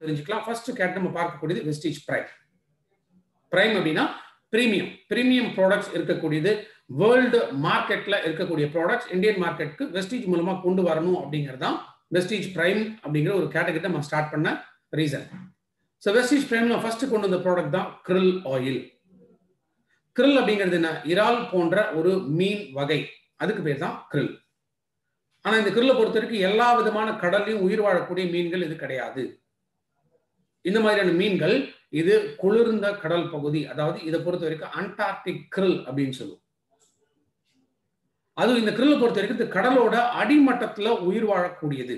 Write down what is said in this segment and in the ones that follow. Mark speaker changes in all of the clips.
Speaker 1: தெரிஞ்சுக்கலாம் ஃபர்ஸ்ட் கேட் நம்ம பார்க்கக்கூடியது வெஸ்டீஜ் பிரைம் பிரைம் அப்படின்னா பிரீமியம் பிரீமியம் ப்ராடக்ட்ஸ் இருக்கக்கூடியது வேர்ல்டு மார்க்கெட்ல இருக்கக்கூடிய ப்ராடக்ட்ஸ் இந்தியன் மார்க்கெட்டுக்கு வெஸ்டீஜ் மூலமா கொண்டு வரணும் அப்படிங்கிறது தான் வெஸ்டீஜ் பிரைம் அப்படிங்கிற ஒரு கேட்டகரி நம்ம ஸ்டார்ட் பண்ண ரீசன் ஸோ வெஸ்டீஜ் பிரைம்ல ஃபர்ஸ்ட் கொண்டு வந்த ப்ராடக்ட் தான் கிரில் ஆயில் கிரில் அப்படிங்கிறது என்ன இறால் போன்ற ஒரு மீன் வகை அதுக்கு பேர் தான் கிரில் ஆனா இந்த கிரில்லை பொறுத்த வரைக்கும் எல்லா விதமான கடல்லையும் உயிர் வாழக்கூடிய மீன்கள் இது கிடையாது இந்த மாதிரியான மீன்கள் இது குளிர்ந்த கடல் பகுதி அதாவது இதை பொறுத்த வரைக்கும் அண்டார்டிக் கிரில் அப்படின்னு சொல்லுவோம் அதுவும் இந்த கிரில்லை பொறுத்த வரைக்கும் இது கடலோட அடிமட்டத்துல உயிர் வாழக்கூடியது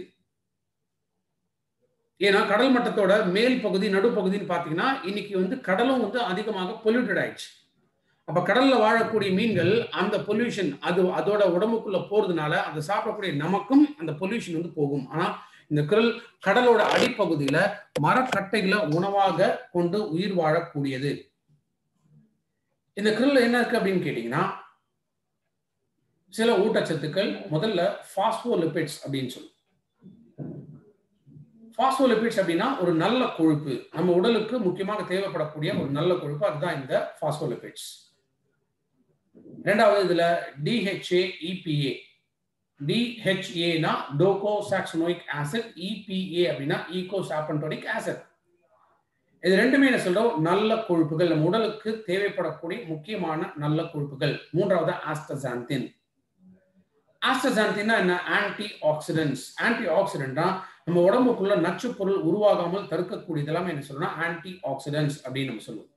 Speaker 1: ஏன்னா கடல் மட்டத்தோட மேல் பகுதி நடுப்பகுதின்னு பாத்தீங்கன்னா இன்னைக்கு வந்து கடலும் வந்து அதிகமாக பொல்யூட்டட் ஆயிடுச்சு அப்ப கடல்ல வாழக்கூடிய மீன்கள் அந்த பொல்யூஷன் அது அதோட உடம்புக்குள்ள போறதுனால அதை சாப்பிடக்கூடிய நமக்கும் அந்த பொல்யூஷன் வந்து போகும் ஆனா இந்த கிரில் கடலோட அடிப்பகுதியில மரக்கட்டைகளை உணவாக கொண்டு உயிர் வாழக்கூடியது இந்த கிரில் என்ன இருக்கு அப்படின்னு கேட்டீங்கன்னா சில ஊட்டச்சத்துக்கள் முதல்ல பாஸ்போலிபிட்ஸ் அப்படின்னு சொல்லுவோம் பாஸ்போலிபிட்ஸ் அப்படின்னா ஒரு நல்ல கொழுப்பு நம்ம உடலுக்கு முக்கியமாக தேவைப்படக்கூடிய ஒரு நல்ல கொழுப்பு அதுதான் இந்த பாஸ்போலிபிட்ஸ் ரெண்டாவது இதுல டிஹெச்ஏ இபிஏ டிஹெச்ஏனா டோகோ சாக்சனோயிக் ஆசிட் இபிஏ அப்படின்னா ஈகோ சாப்பன்டோனிக் ஆசிட் இது ரெண்டுமே என்ன சொல்றோம் நல்ல கொழுப்புகள் நம்ம உடலுக்கு தேவைப்படக்கூடிய முக்கியமான நல்ல கொழுப்புகள் மூன்றாவது ஆஸ்டசாந்தின் ஆஸ்டசாந்தின்னா என்ன ஆன்டி ஆக்சிடென்ட்ஸ் ஆன்டி ஆக்சிடென்ட்னா நம்ம உடம்புக்குள்ள நச்சு பொருள் உருவாகாமல் தடுக்கக்கூடியது எல்லாமே என்ன சொல்லணும் ஆன்டி ஆக்சிடென்ட்ஸ் அப்படின்னு நம்ம சொல்லுவோம்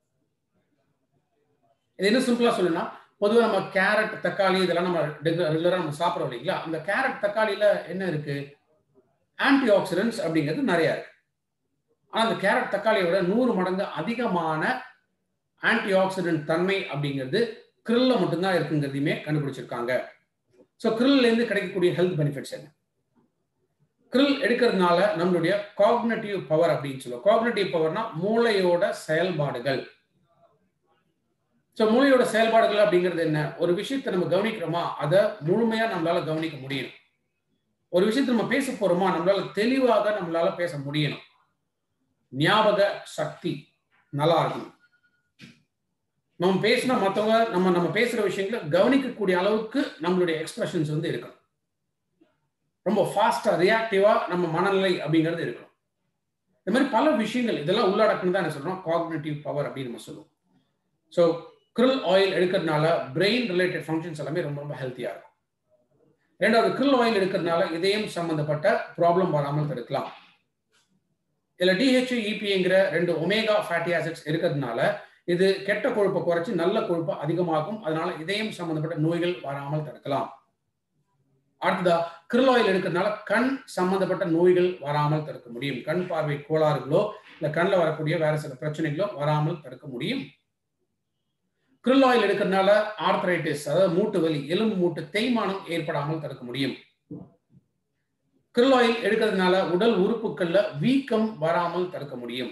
Speaker 1: இது என்ன சிம்பிளா சொல்லணும்னா பொதுவாக நம்ம கேரட் தக்காளி இதெல்லாம் நம்ம ரெகுலராக நம்ம சாப்பிட்றோம் இல்லைங்களா அந்த கேரட் தக்காளியில என்ன இருக்கு ஆன்டி ஆக்சிடென்ட்ஸ் அப்படிங்கிறது நிறைய இருக்கு ஆனால் அந்த கேரட் தக்காளியோட நூறு மடங்கு அதிகமான ஆன்டி ஆக்சிடென்ட் தன்மை அப்படிங்கிறது கிரில்ல மட்டும்தான் இருக்குங்கிறதையுமே கண்டுபிடிச்சிருக்காங்க ஸோ கிரில்லேருந்து கிடைக்கக்கூடிய ஹெல்த் பெனிஃபிட்ஸ் என்ன கிரில் எடுக்கிறதுனால நம்மளுடைய காக்னட்டிவ் பவர் அப்படின்னு சொல்லுவோம் காக்னட்டிவ் பவர்னா மூளையோட செயல்பாடுகள் ஸோ மூளையோட செயல்பாடுகள் அப்படிங்கிறது என்ன ஒரு விஷயத்தை நம்ம கவனிக்கிறோமா அதை முழுமையா நம்மளால கவனிக்க முடியும் ஒரு விஷயத்தை நம்ம பேச போறோமா நம்மளால தெளிவாக நம்மளால பேச முடியணும் ஞாபக சக்தி நல்லா இருக்கணும் நம்ம பேசினா மற்றவங்க நம்ம நம்ம பேசுற விஷயங்களை கவனிக்கக்கூடிய அளவுக்கு நம்மளுடைய எக்ஸ்பிரஷன்ஸ் வந்து இருக்கணும் ரொம்ப ஃபாஸ்டா ரியாக்டிவா நம்ம மனநிலை அப்படிங்கிறது இருக்கணும் இந்த மாதிரி பல விஷயங்கள் இதெல்லாம் உள்ளடக்குன்னு தான் என்ன சொல்றோம் காக்னேட்டிவ் பவர் அப்படின்னு நம்ம சொல்லுவோம் ஸோ கிரில் ஆயில் எடுக்கிறதுனால பிரெயின் ரிலேட்டட் ஃபங்க்ஷன்ஸ் எல்லாமே ரொம்ப ரொம்ப ஹெல்த்தியா இருக்கும் ரெண்டாவது கிரில் ஆயில் எடுக்கிறதுனால இதயம் சம்பந்தப்பட்ட ப்ராப்ளம் வராமல் தடுக்கலாம் இதுல டிஹெச்யூ இபிங்கிற ரெண்டு ஒமேகா ஃபேட்டி ஆசிட்ஸ் இருக்கிறதுனால இது கெட்ட கொழுப்பை குறைச்சி நல்ல கொழுப்பு அதிகமாகும் அதனால இதயம் சம்பந்தப்பட்ட நோய்கள் வராமல் தடுக்கலாம் அடுத்ததா கிரில் ஆயில் எடுக்கிறதுனால கண் சம்பந்தப்பட்ட நோய்கள் வராமல் தடுக்க முடியும் கண் பார்வை கோளாறுகளோ இல்ல கண்ணில் வரக்கூடிய வேற சில பிரச்சனைகளோ வராமல் தடுக்க முடியும் கிரில் ஆயில் எடுக்கிறதுனால ஆர்த்ரைட்டிஸ் அதாவது மூட்டு வலி எலும்பு மூட்டு தேய்மானம் ஏற்படாமல் தடுக்க முடியும் கிரில் ஆயில் எடுக்கிறதுனால உடல் உறுப்புகள்ல வீக்கம் வராமல் தடுக்க முடியும்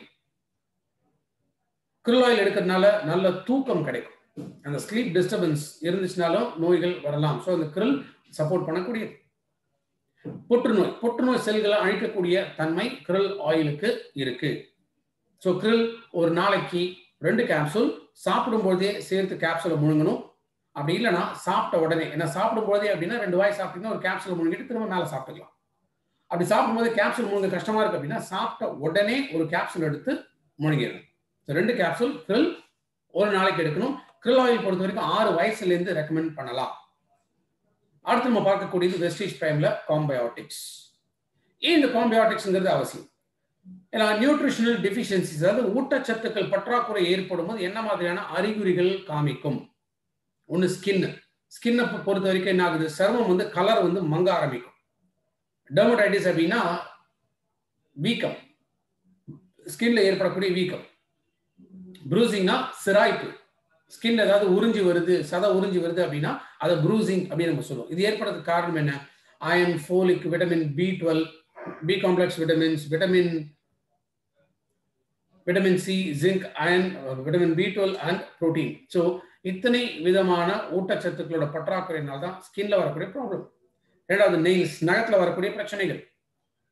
Speaker 1: கிரில் ஆயில் எடுக்கிறதுனால நல்ல தூக்கம் கிடைக்கும் அந்த ஸ்லீப் டிஸ்டர்பன்ஸ் இருந்துச்சுனாலும் நோய்கள் வரலாம் ஸோ அந்த கிரில் சப்போர்ட் பண்ணக்கூடியது புற்றுநோய் புற்றுநோய் செல்களை அழிக்கக்கூடிய தன்மை கிரில் ஆயிலுக்கு இருக்கு ஸோ கிரில் ஒரு நாளைக்கு ரெண்டு கேப்சூல் சாப்பிடும் பொழுதே சேர்த்து கேப்சூலை முழுங்கணும் அப்படி இல்லைன்னா சாப்பிட்ட உடனே என்ன சாப்பிடும் போதே அப்படின்னா ரெண்டு வாய் சாப்பிட்டீங்கன்னா ஒரு கேப்சூல் முழுங்கிட்டு திரும்ப மேலே சாப்பிட்டுக்கலாம் அப்படி சாப்பிடும்போது கேப்சூல் முழுங்க கஷ்டமா இருக்கு அப்படின்னா சாப்பிட்ட உடனே ஒரு கேப்சூல் எடுத்து முழுங்கிடணும் ரெண்டு கேப்சூல் கிரில் ஒரு நாளைக்கு எடுக்கணும் கிரில் ஆயில் பொறுத்த வரைக்கும் ஆறு வயசுல இருந்து ரெக்கமெண்ட் பண்ணலாம் அடுத்து நம்ம பார்க்கக்கூடியது வெஸ்டேஜ் பிரைம்ல காம்பயோட்டிக்ஸ் ஏன் இந்த காம்பயோட்டிக்ஸ்ங்கிறது அவசியம் ஏன்னா நியூட்ரிஷனல் டெஃபிஷியன்சிஸ் அதாவது ஊட்டச்சத்துக்கள் பற்றாக்குறை ஏற்படும் போது என்ன மாதிரியான அறிகுறிகள் காமிக்கும் ஒன்று ஸ்கின் ஸ்கின்னை பொறுத்த வரைக்கும் என்ன ஆகுது சருமம் வந்து கலர் வந்து மங்க ஆரம்பிக்கும் டெர்மடைட்டிஸ் அப்படின்னா வீக்கம் ஸ்கின்ல ஏற்படக்கூடிய வீக்கம் ப்ரூசிங்னா சிராய்ப்பு ஸ்கின் ஏதாவது உறிஞ்சி வருது சத உறிஞ்சி வருது அப்படின்னா அதை ப்ரூசிங் அப்படின்னு நம்ம சொல்லுவோம் இது ஏற்படுறதுக்கு காரணம் என்ன iron folic vitamin B twelve B complex vitamins vitamin vitamin C zinc iron vitamin B twelve and protein so இத்தனை விதமான ஊட்டச்சத்துக்களோட பற்றாக்குறையினால தான் ஸ்கின்ல வரக்கூடிய ப்ராப்ளம் ரெண்டாவது நெயில்ஸ் நகத்துல வரக்கூடிய பிரச்சனைகள்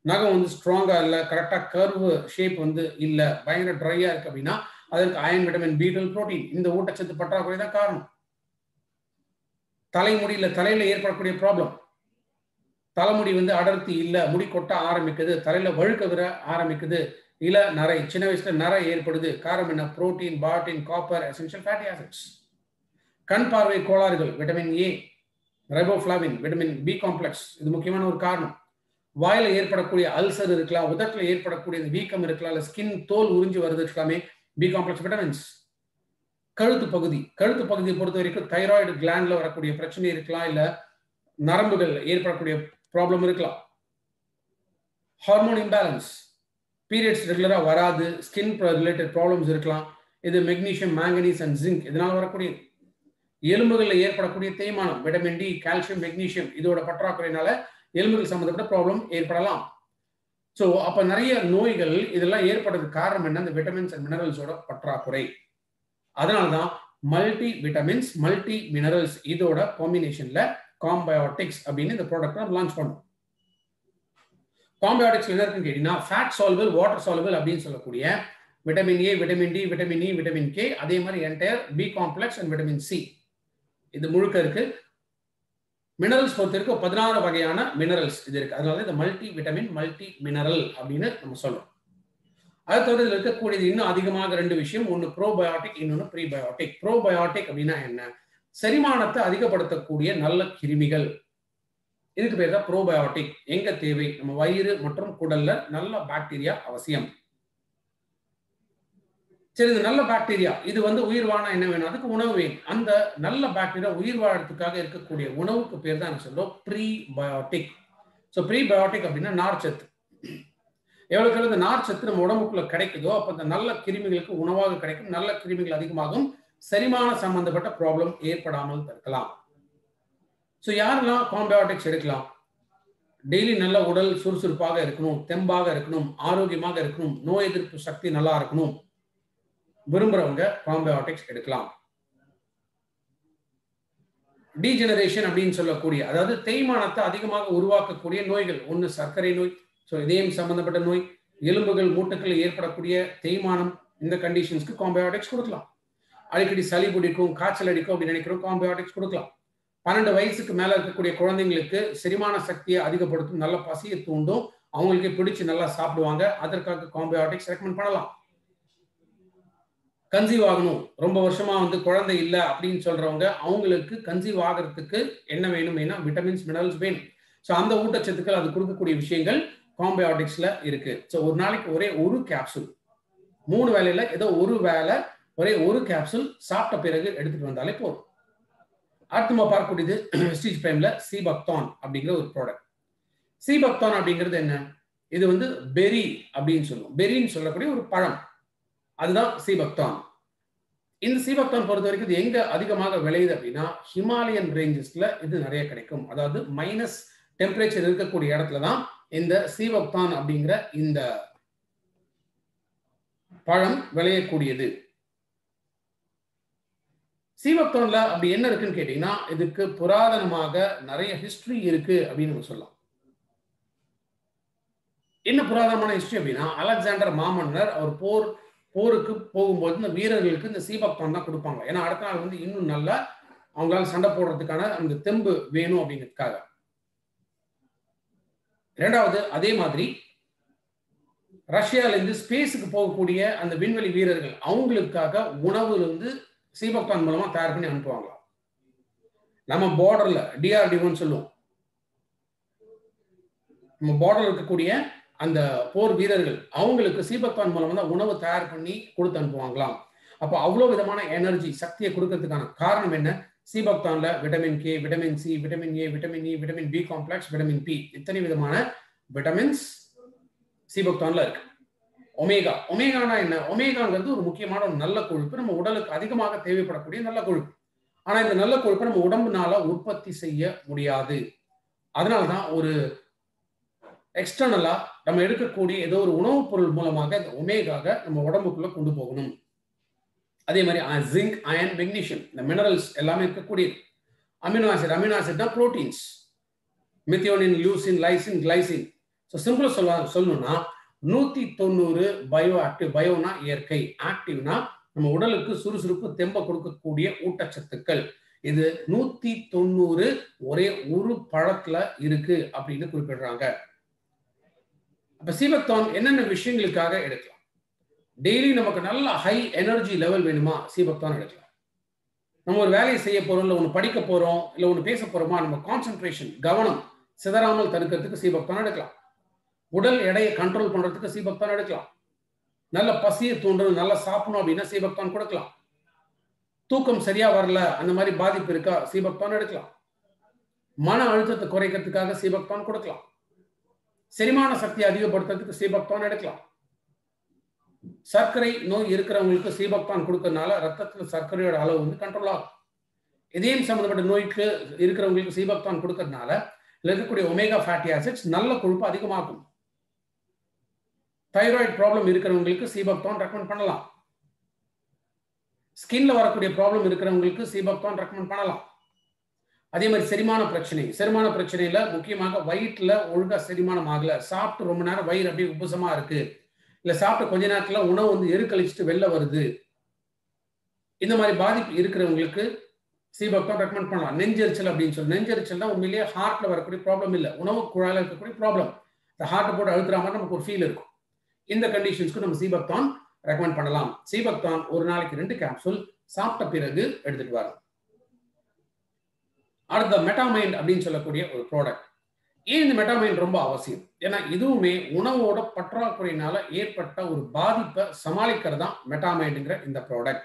Speaker 1: நகம் வந்து ஸ்ட்ராங்கா இல்லை கரெக்டாக கர்வ் ஷேப் வந்து இல்லை பயங்கர ட்ரையா இருக்கு அப்படின்னா அதற்கு அயன் விட்டமின் பீட்டல் புரோட்டீன் இந்த ஊட்டச்சத்து பற்றாக்குறை தான் காரணம் தலைமுடியில தலையில ஏற்படக்கூடிய ப்ராப்ளம் தலைமுடி வந்து அடர்த்தி இல்லை முடி கொட்ட ஆரம்பிக்குது தலையில வழுக்க விர ஆரம்பிக்குது இல நரை சின்ன வயசுல நரை ஏற்படுது காரணம் என்ன புரோட்டீன் பாட்டின் காப்பர் எசென்ஷியல் ஃபேட்டி ஆசிட்ஸ் கண் பார்வை கோளாறுகள் vitamin A riboflavin vitamin B complex இது முக்கியமான ஒரு காரணம் வாயில ஏற்படக்கூடிய அல்சர் இருக்கலாம் உதட்டில் ஏற்படக்கூடிய வீக்கம் இருக்கலாம் இல்லை ஸ்கின் தோல் உறிஞ்சி வருது இருக்கலாமே பி காம்ப்ளெக்ஸ் விட்டமின்ஸ் கழுத்து பகுதி கழுத்து பகுதியை பொறுத்த வரைக்கும் தைராய்டு கிளாண்ட்ல வரக்கூடிய பிரச்சனை இருக்கலாம் இல்ல நரம்புகள் ஏற்படக்கூடிய ப்ராப்ளம் இருக்கலாம் ஹார்மோன் இம்பேலன்ஸ் பீரியட்ஸ் ரெகுலரா வராது ஸ்கின் ரிலேட்டட் ப்ராப்ளம்ஸ் இருக்கலாம் இது மெக்னீஷியம் மேங்கனீஸ் அண்ட் ஜிங்க் இதனால வரக்கூடிய எலும்புகளில் ஏற்படக்கூடிய தேய்மானம் விட்டமின் டி கால்சியம் மெக்னீஷியம் இதோட பற்றாக்குறையினால எலும்புகள் சம்மந்தப்பட்ட ப்ராப்ளம் ஏற்படலாம் ஸோ அப்போ நிறைய நோய்கள் இதெல்லாம் ஏற்படுறதுக்கு காரணம் என்ன இந்த விட்டமின்ஸ் அண்ட் மினரல்ஸோட பற்றாக்குறை அதனால தான் மல்டி விட்டமின்ஸ் மல்டி மினரல்ஸ் இதோட காம்பினேஷன்ல காம்பயோட்டிக்ஸ் அப்படின்னு இந்த ப்ராடக்ட் நம்ம லான்ச் பண்ணோம் காம்பயோட்டிக்ஸ் என்ன இருக்குன்னு கேட்டீங்கன்னா ஃபேட் சால்வல் வாட்டர் சால்வல் அப்படின்னு சொல்லக்கூடிய vitamin A vitamin D vitamin E vitamin K அதே மாதிரி entire B complex and vitamin C இது முழுக்க இருக்கு மினரல்ஸ் பொறுத்த வரைக்கும் பதினாறு வகையான மினரல்ஸ் இது இருக்கு அதனால இந்த மல்டி விட்டமின் மல்டி மினரல் அப்படின்னு நம்ம சொல்றோம் அதை தவிர இதில் இருக்கக்கூடியது இன்னும் அதிகமாக ரெண்டு விஷயம் ஒன்று ப்ரோபயோட்டிக் இன்னொன்று ப்ரீபயோட்டிக் ப்ரோபயோட்டிக் அப்படின்னா என்ன செரிமானத்தை அதிகப்படுத்தக்கூடிய நல்ல கிருமிகள் இதுக்கு பேர் தான் ப்ரோபயோட்டிக் எங்க தேவை நம்ம வயிறு மற்றும் குடல்ல நல்ல பாக்டீரியா அவசியம் சரி இந்த நல்ல பாக்டீரியா இது வந்து உயிர் வாழ என்ன வேணும் அதுக்கு உணவு வேணும் அந்த நல்ல பாக்டீரியா உயிர் வாழறதுக்காக இருக்கக்கூடிய உணவுக்கு பேர் தான் என்ன சொல்றோம் ப்ரீபயோட்டிக் ஸோ ப்ரீபயோட்டிக் அப்படின்னா நார்ச்சத்து எவ்வளவுக்கு எவ்வளவு இந்த நார்ச்சத்து நம்ம உடம்புக்குள்ள கிடைக்குதோ அப்போ அந்த நல்ல கிருமிகளுக்கு உணவாக கிடைக்கும் நல்ல கிருமிகள் அதிகமாகும் செரிமான சம்பந்தப்பட்ட ப்ராப்ளம் ஏற்படாமல் தடுக்கலாம் ஸோ யாரெல்லாம் காம்பயோட்டிக்ஸ் எடுக்கலாம் டெய்லி நல்ல உடல் சுறுசுறுப்பாக இருக்கணும் தெம்பாக இருக்கணும் ஆரோக்கியமாக இருக்கணும் நோய் எதிர்ப்பு சக்தி நல்லா இருக்கணும் விரும்புறவங்க காம்பயோட்டிக்ஸ் எடுக்கலாம் டீஜெனரேஷன் அப்படின்னு சொல்லக்கூடிய அதாவது தேய்மானத்தை அதிகமாக உருவாக்கக்கூடிய நோய்கள் ஒன்று சர்க்கரை நோய் ஸோ இதயம் சம்பந்தப்பட்ட நோய் எலும்புகள் மூட்டுக்கள் ஏற்படக்கூடிய தேய்மானம் இந்த கண்டிஷன்ஸ்க்கு காம்பயோட்டிக்ஸ் கொடுக்கலாம் அடிக்கடி சளி பிடிக்கும் காய்ச்சல் அடிக்கும் அப்படின்னு நினைக்கிறோம் காம்பயோட்டிக்ஸ் கொடுக்கலாம் பன்னெண்டு வயசுக்கு மேல இருக்கக்கூடிய குழந்தைங்களுக்கு செரிமான சக்தியை அதிகப்படுத்தும் நல்ல பசியை தூண்டும் அவங்களுக்கு பிடிச்சு நல்லா சாப்பிடுவாங்க அதற்காக காம்பயோட்டிக்ஸ் ரெக்கமெண்ட் பண்ணலாம் கன்சீவ் ஆகணும் ரொம்ப வருஷமா வந்து குழந்தை இல்லை அப்படின்னு சொல்றவங்க அவங்களுக்கு கன்சீவ் ஆகிறதுக்கு என்ன வேணும் வேணா விட்டமின்ஸ் மினரல்ஸ் வேணும் ஸோ அந்த ஊட்டச்சத்துக்கள் அது கொடுக்கக்கூடிய விஷயங்கள் காம்பயோட்டிக்ஸ்ல இருக்கு ஸோ ஒரு நாளைக்கு ஒரே ஒரு கேப்சூல் மூணு வேலையில ஏதோ ஒரு வேலை ஒரே ஒரு கேப்சூல் சாப்பிட்ட பிறகு எடுத்துட்டு வந்தாலே போதும் அடுத்து நம்ம பார்க்கக்கூடியது ஸ்டீச் டைம்ல சீபக்தான் அப்படிங்கிற ஒரு ப்ராடக்ட் சீபக்தான் அப்படிங்கிறது என்ன இது வந்து பெரி அப்படின்னு சொல்லுவோம் பெரின்னு சொல்லக்கூடிய ஒரு பழம் அதுதான் சீபக்தான் இந்த சீபக்தான் பொறுத்த வரைக்கும் இது எங்க அதிகமாக விளையுது அப்படின்னா ஹிமாலயன் ரேஞ்சஸ்ல இது நிறைய கிடைக்கும் அதாவது மைனஸ் டெம்பரேச்சர் இருக்கக்கூடிய இடத்துல தான் இந்த சீபக்தான் அப்படிங்கிற இந்த பழம் விளையக்கூடியது சீவக்தோன்ல அப்படி என்ன இருக்குன்னு கேட்டீங்கன்னா இதுக்கு புராதனமாக நிறைய ஹிஸ்டரி இருக்கு அப்படின்னு நம்ம சொல்லலாம் என்ன புராதனமான ஹிஸ்டரி அப்படின்னா அலெக்சாண்டர் மாமன்னர் அவர் போர் போருக்கு போகும்போது இந்த வீரர்களுக்கு இந்த சீபக்தான் தான் கொடுப்பாங்க ஏன்னா அடுத்த நாள் வந்து இன்னும் நல்லா அவங்களால சண்டை போடுறதுக்கான அந்த தெம்பு வேணும் அப்படிங்கிறதுக்காக இரண்டாவது அதே மாதிரி ரஷ்யால இருந்து ஸ்பேஸுக்கு போகக்கூடிய அந்த விண்வெளி வீரர்கள் அவங்களுக்காக உணவுல இருந்து சீபக்தான் மூலமா தயார் பண்ணி அனுப்புவாங்களாம் நம்ம பார்டர்ல டிஆர்டிஓன்னு சொல்லுவோம் நம்ம பார்டர்ல இருக்கக்கூடிய அந்த போர் வீரர்கள் அவங்களுக்கு சீபக்தான் மூலமா தான் உணவு தயார் பண்ணி கொடுத்து அனுப்புவாங்களாம் அப்போ அவ்வளோ விதமான எனர்ஜி சக்தியை கொடுக்கறதுக்கான காரணம் என்ன சீபக்தான்ல vitamin K vitamin C vitamin A vitamin E vitamin B complex vitamin B இத்தனை விதமான விட்டமின்ஸ் சீபக்தான்ல இருக்கு ஒமேகா ஒமேகானா என்ன ஒமேகாங்கிறது ஒரு முக்கியமான ஒரு நல்ல கொழுப்பு நம்ம உடலுக்கு அதிகமாக தேவைப்படக்கூடிய நல்ல கொழுப்பு ஆனா இந்த நல்ல கொழுப்பை நம்ம உடம்புனால உற்பத்தி செய்ய முடியாது அதனாலதான் ஒரு எக்ஸ்டர்னலா நம்ம எடுக்கக்கூடிய ஏதோ ஒரு உணவுப் பொருள் மூலமாக இந்த ஒமேகாக நம்ம உடம்புக்குள்ள கொண்டு போகணும் அதே மாதிரி ஜிங்க் அயன் மெக்னீஷியம் இந்த மினரல்ஸ் எல்லாமே இருக்கக்கூடியது அமினோ ஆசிட் அமினோ ஆசிட் தான் proteins methionine leucine lysine glycine so சிம்பிளா சொல்ல சொல்லணும்னா நூத்தி தொண்ணூறு பயோ ஆக்டிவ் பயோனா இயற்கை ஆக்டிவ்னா நம்ம உடலுக்கு சுறுசுறுப்பு தெம்ப கொடுக்கக்கூடிய ஊட்டச்சத்துக்கள் இது நூத்தி தொண்ணூறு ஒரே ஒரு பழத்துல இருக்கு அப்படின்னு குறிப்பிடுறாங்க அப்ப சீபக்தான் என்னென்ன விஷயங்களுக்காக எடுக்கலாம் டெய்லி நமக்கு நல்ல ஹை எனர்ஜி லெவல் வேணுமா சீபக்தான் எடுக்கலாம் நம்ம ஒரு வேலையை செய்ய போறோம் இல்லை ஒன்று படிக்க போறோம் இல்லை ஒன்று பேச போறோமா நம்ம கான்சென்ட்ரேஷன் கவனம் சிதறாமல் தடுக்கிறதுக்கு சீபக்தான் எடுக்கலாம் உடல் எடையை கண்ட்ரோல் பண்றதுக்கு சீபக்தான் எடுக்கலாம் நல்ல பசியை தூண்டணும் நல்லா சாப்பிடணும் அப்படின்னா சீபக்தான் கொடுக்கலாம் தூக்கம் சரியா வரல அந்த மாதிரி பாதிப்பு இருக்கா சீபக்தான் எடுக்கலாம் மன அழுத்தத்தை குறைக்கிறதுக்காக சீபக்தான் கொடுக்கலாம் செரிமான சக்தியை அதிகப்படுத்துறதுக்கு சீபக்தான் எடுக்கலாம் சர்க்கரை நோய் இருக்கிறவங்களுக்கு சீபக்தான் கொடுக்கறதுனால ரத்தத்துல சர்க்கரையோட அளவு வந்து கண்ட்ரோல் ஆகும் இதயம் சம்பந்தப்பட்ட நோய்க்கு இருக்கிறவங்களுக்கு சீபக்தான் கொடுக்கறதுனால இருக்கக்கூடிய ஒமேகா ஃபேட்டி ஆசிட்ஸ் நல்ல கொழுப்பு அதிகமாகும் தைராய்டு ப்ராப்ளம் இருக்கிறவங்களுக்கு சீபக்தான் ரெக்கமெண்ட் பண்ணலாம் ஸ்கின்ல வரக்கூடிய ப்ராப்ளம் இருக்கிறவங்களுக்கு சீபக்தான் ரெக்கமெண்ட் பண்ணலாம் அதே மாதிரி செரிமான பிரச்சனை செரிமான பிரச்சனையில முக்கியமாக வயிற்றுல ஒழுங்கா செரிமானம் ஆகல சாப்பிட்டு ரொம்ப நேரம் வயிறு அப்படியே உபசமா இருக்கு இல்ல சாப்பிட்டு கொஞ்ச நேரத்துல உணவு வந்து எருக்கழிச்சிட்டு வெளில வருது இந்த மாதிரி பாதிப்பு இருக்கிறவங்களுக்கு சீபக்தான் ரெக்கமெண்ட் பண்ணலாம் நெஞ்செரிச்சல் அப்படின்னு சொல்லி நெஞ்செரிச்சல் தான் உண்மையிலேயே ஹார்ட்ல வரக்கூடிய ப்ராப்ளம் இல்லை உணவு குழாயில இருக்கக்கூடிய ப்ராப்ளம் இந்த ஹார்ட்டை போட்டு அழுத்துற மாதிரி நமக்கு ஒரு ஃபீல் இருக்கும் இந்த கண்டிஷன்ஸ்க்கு நம்ம சீபக்தான் ரெக்கமெண்ட் பண்ணலாம் சீபக்தான் ஒரு நாளைக்கு ரெண்டு கேப்சூல் சாப்பிட்ட பிறகு எடுத்துட்டு வரும் அடுத்த மெட்டாமைண்ட் அப்படின்னு சொல்லக்கூடிய ஒரு ப்ராடக்ட் ஏன் இந்த மெட்டாமைண்ட் ரொம்ப அவசியம் ஏன்னா இதுவுமே உணவோட பற்றாக்குறையினால ஏற்பட்ட ஒரு பாதிப்பை சமாளிக்கிறது தான் மெட்டாமைண்டுங்கிற இந்த ப்ராடக்ட்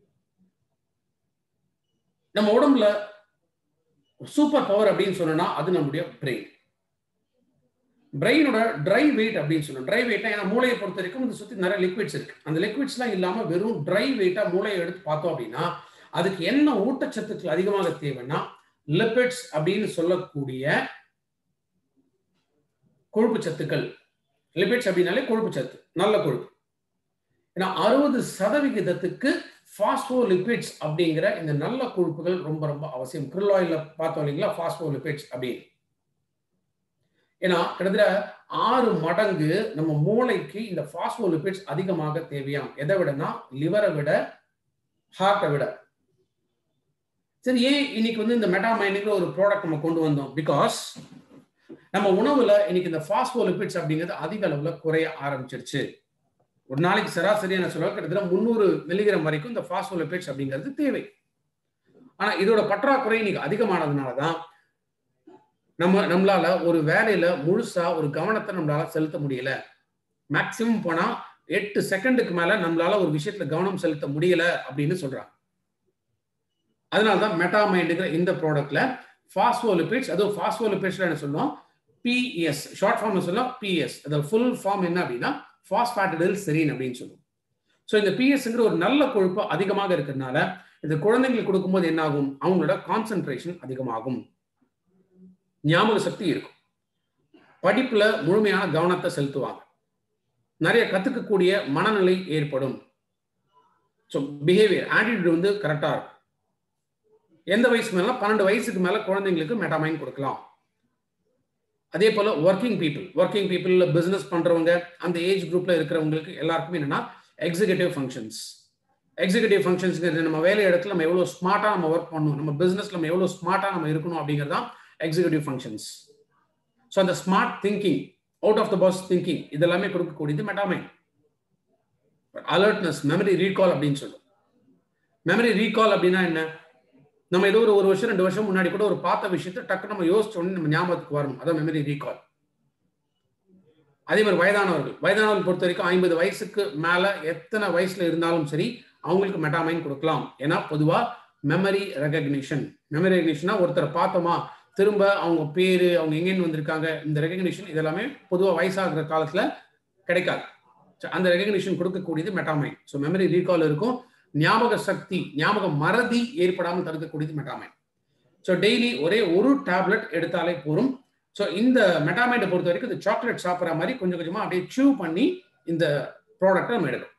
Speaker 1: நம்ம உடம்புல சூப்பர் பவர் அப்படின்னு சொன்னா அது நம்முடைய பிரெயின் பிரெயினோட ட்ரை வெயிட் அப்படின்னு சொல்லணும் ட்ரை வெயிட்னா ஏன்னா மூளையை பொறுத்த வரைக்கும் இந்த சுற்றி நிறைய லிக்விட்ஸ் இருக்கு அந்த லிக்விட்ஸ்லாம் இல்லாமல் வெறும் ட்ரை வெயிட்டா மூளையை எடுத்து பார்த்தோம் அப்படின்னா அதுக்கு என்ன ஊட்டச்சத்துக்கள் அதிகமாக தேவைன்னா லிபிட்ஸ் அப்படின்னு சொல்லக்கூடிய கொழுப்பு சத்துக்கள் லிபிட்ஸ் அப்படின்னாலே கொழுப்பு சத்து நல்ல கொழுப்பு ஏன்னா அறுபது சதவிகிதத்துக்கு ஃபாஸ்போ லிபிட்ஸ் அப்படிங்கிற இந்த நல்ல கொழுப்புகள் ரொம்ப ரொம்ப அவசியம் கிரில் ஆயில பார்த்தோம் இல்லைங்களா ஃபாஸ்போ லிபிட்ஸ் அப்படின்னு ஏன்னா கிட்டத்தட்ட ஆறு மடங்கு நம்ம மூளைக்கு இந்த பாஸ்போலிபிட்ஸ் அதிகமாக தேவையாம் எதை விடனா லிவரை விட ஹார்ட்டை விட சரி ஏன் இன்னைக்கு வந்து இந்த மெட்டாமைனிங்கிற ஒரு ப்ராடக்ட் நம்ம கொண்டு வந்தோம் பிகாஸ் நம்ம உணவுல இன்னைக்கு இந்த பாஸ்போலிபிட்ஸ் அப்படிங்கிறது அதிக அளவுல குறைய ஆரம்பிச்சிருச்சு ஒரு நாளைக்கு சராசரியான சொல்ல கிட்டத்தட்ட முந்நூறு மில்லிகிராம் வரைக்கும் இந்த பாஸ்போலிபிட்ஸ் அப்படிங்கிறது தேவை ஆனா இதோட பற்றாக்குறை இன்னைக்கு அதிகமானதுனால தான் நம்ம நம்மளால ஒரு வேலையில முழுசா ஒரு கவனத்தை நம்மளால செலுத்த முடியல மேக்சிமம் போனா எட்டு செகண்டுக்கு மேல நம்மளால ஒரு விஷயத்துல கவனம் செலுத்த முடியல அப்படின்னு சொல்றாங்க அதனாலதான் மெட்டாமைண்டுங்கிற இந்த ப்ராடக்ட்ல பாஸ்போலிபிட்ஸ் அதுவும் பாஸ்போலிபிட்ஸ்ல என்ன சொல்லுவோம் பிஎஸ் ஷார்ட் ஃபார்ம் சொல்லலாம் பிஎஸ் அதாவது ஃபுல் ஃபார்ம் என்ன அப்படின்னா பாஸ்பாட்டிடில் செரீன் அப்படின்னு சொல்லுவோம் ஸோ இந்த பிஎஸ்ங்கிற ஒரு நல்ல கொழுப்பு அதிகமாக இருக்கிறதுனால இந்த குழந்தைங்களுக்கு கொடுக்கும்போது என்ன ஆகும் அவங்களோட கான்சென்ட்ரேஷன் அதிகமாகும் ஞாபக சக்தி இருக்கும் படிப்புல முழுமையான கவனத்தை செலுத்துவாங்க நிறைய கத்துக்கக்கூடிய மனநிலை ஏற்படும் ஸோ பிஹேவியர் ஆட்டிடியூட் வந்து கரெக்டா இருக்கும் எந்த வயசுக்கு மேல பன்னெண்டு வயசுக்கு மேல குழந்தைங்களுக்கு மெட்டாமைன் கொடுக்கலாம் அதே போல working people working people business பண்றவங்க அந்த ஏஜ் குரூப்ல இருக்கிறவங்களுக்கு எல்லாருக்குமே என்னன்னா எக்ஸிகூட்டிவ் ஃபங்க்ஷன்ஸ் எக்ஸிகூட்டிவ் ஃபங்க்ஷன்ஸ்ங்கிறது நம்ம வேலை இடத்துல நம்ம எவ்வளவு ஸ்மார்ட்டா நம்ம ஒர்க் பண்ணணும் நம்ம பிசினஸ்ல நம்ம எவ்வளவு ஸ்மார்ட்டா நம்ம இருக்கணும் அப்படிங்கிறதான் எக்ஸிகூட்டிவ் ஃபங்க்ஷன்ஸ் ஸோ அந்த smart thinking out of the box thinking இதெல்லாமே கொடுக்கக்கூடியது மெட்டாமைன் அலர்ட்னஸ் மெமரி ரீகால் அப்படின்னு சொல்லுவோம் மெமரி ரீகால் அப்படின்னா என்ன நம்ம ஏதோ ஒரு ஒரு வருஷம் ரெண்டு வருஷம் முன்னாடி கூட ஒரு பார்த்த விஷயத்த டக்கு நம்ம யோசிச்சோன்னு நம்ம ஞாபகத்துக்கு வரணும் அதான் மெமரி ரீகால் அதே மாதிரி வயதானவர்கள் வயதானவர்கள் பொறுத்த வரைக்கும் ஐம்பது வயசுக்கு மேல எத்தனை வயசுல இருந்தாலும் சரி அவங்களுக்கு மெட்டாமைன் கொடுக்கலாம் ஏன்னா பொதுவா மெமரி ரெகக்னிஷன் மெமரி ரெகக்னிஷனா ஒருத்தரை பார்த்தோமா திரும்ப அவங்க பேரு அவங்க எங்கேருந்து வந்திருக்காங்க இந்த ரெகக்னிஷன் இதெல்லாமே பொதுவாக வயசாகிற காலத்துல கிடைக்காது அந்த ரெகக்னிஷன் கொடுக்கக்கூடியது மெட்டாமைன் ஸோ மெமரி ரீகால் இருக்கும் ஞாபக சக்தி ஞாபக மறதி ஏற்படாமல் தடுக்கக்கூடியது மெட்டாமைன் ஸோ டெய்லி ஒரே ஒரு டேப்லெட் எடுத்தாலே போரும் ஸோ இந்த மெட்டாமைண்டை பொறுத்த வரைக்கும் இந்த சாக்லேட் சாப்பிட்ற மாதிரி கொஞ்சம் கொஞ்சமாக அப்படியே சூ பண்ணி இந்த ப்ராடக்ட்டை நம்ம எடுக்கணும்